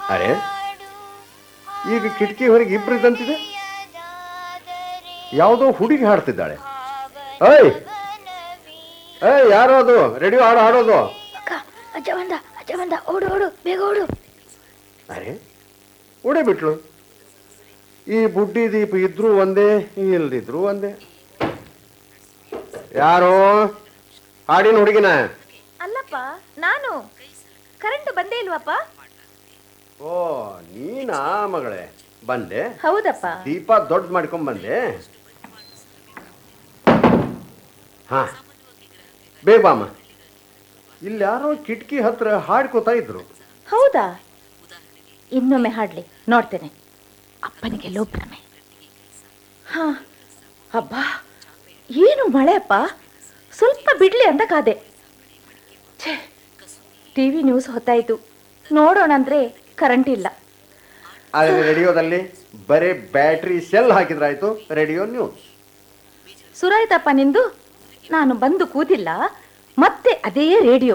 ಅರೆ ಈಗ ಕಿಟಕಿ ಹೊರಗೆ ಇಬ್ಬರಿದಂತಿದೆ ಯಾವುದೋ ಹುಡುಗಿ ಹಾಡ್ತಿದ್ದಾಳೆ ಏಯ್ ಏಯ್ ಯಾರೋ ಅದು ರೇಡಿಯೋ ಹಾಡು ಹಾಡೋದು ಅಕ್ಕ ಅಜ್ಜ ಬಂದ ಅಜ್ಜ ಬಂದ ಓಡು ಓಡು ಬೇಗ ಓಡು ಅರೆ ಉಡೇ ಬಿಟ್ಲು ಈ ಬುಡ್ಡಿ ದೀಪ ಇದ್ರೂ ಒಂದೇ ಇಲ್ದಿದ್ರು ಒಂದೇ ಯಾರೋ ಹಾಡಿನ ಹುಡುಗಿನ ಅಲ್ಲಪ್ಪ ನಾನು ಕರೆಂಟ್ ಬಂದೇ ಇಲ್ವಪ್ಪ ಓ ನೀನಾ ಮಗಳೇ ಬಂದೆ ಹೌದಪ್ಪ ದೀಪ ದೊಡ್ಡ ಮಾಡ್ಕೊಂಡ್ ಬಂದೆ ಹಾ ಬೇಗ ಬಾಮ್ಮ ಇಲ್ಲಿ ಯಾರೋ ಕಿಟಕಿ ಹತ್ರ ಹಾಡ್ಕೋತಾ ಇದ್ರು ಹೌದಾ ಇನ್ನೊಮ್ಮೆ ಹಾಡ್ಲಿ ನೋಡ್ತೇನೆ ಅಪ್ಪನಿಗೆ ಲೋಭ್ರಮೆ ಹಾ ಅಬ್ಬಾ ಏನು ಮಳೆ ಅಪ್ಪ ಸ್ವಲ್ಪ ಬಿಡ್ಲಿ ಅಂತ ಕಾದೆ ಛೇ ಟಿ ವಿ ನ್ಯೂಸ್ ಹೊತ್ತಾಯಿತು ನೋಡೋಣ ಅಂದರೆ ಕರೆಂಟ್ ಇಲ್ಲ ಆದ್ರೆ ರೇಡಿಯೋದಲ್ಲಿ ಬರೀ ಬ್ಯಾಟ್ರಿ ಸೆಲ್ ಹಾಕಿದ್ರಾಯ್ತು ರೇಡಿಯೋ ನ್ಯೂಸ್ ಸುರಾಯ್ತಪ್ಪ ನಿಂದು ನಾನು ಬಂದು ಕೂತಿಲ್ಲ ಮತ್ತೆ ಅದೇ ರೇಡಿಯೋ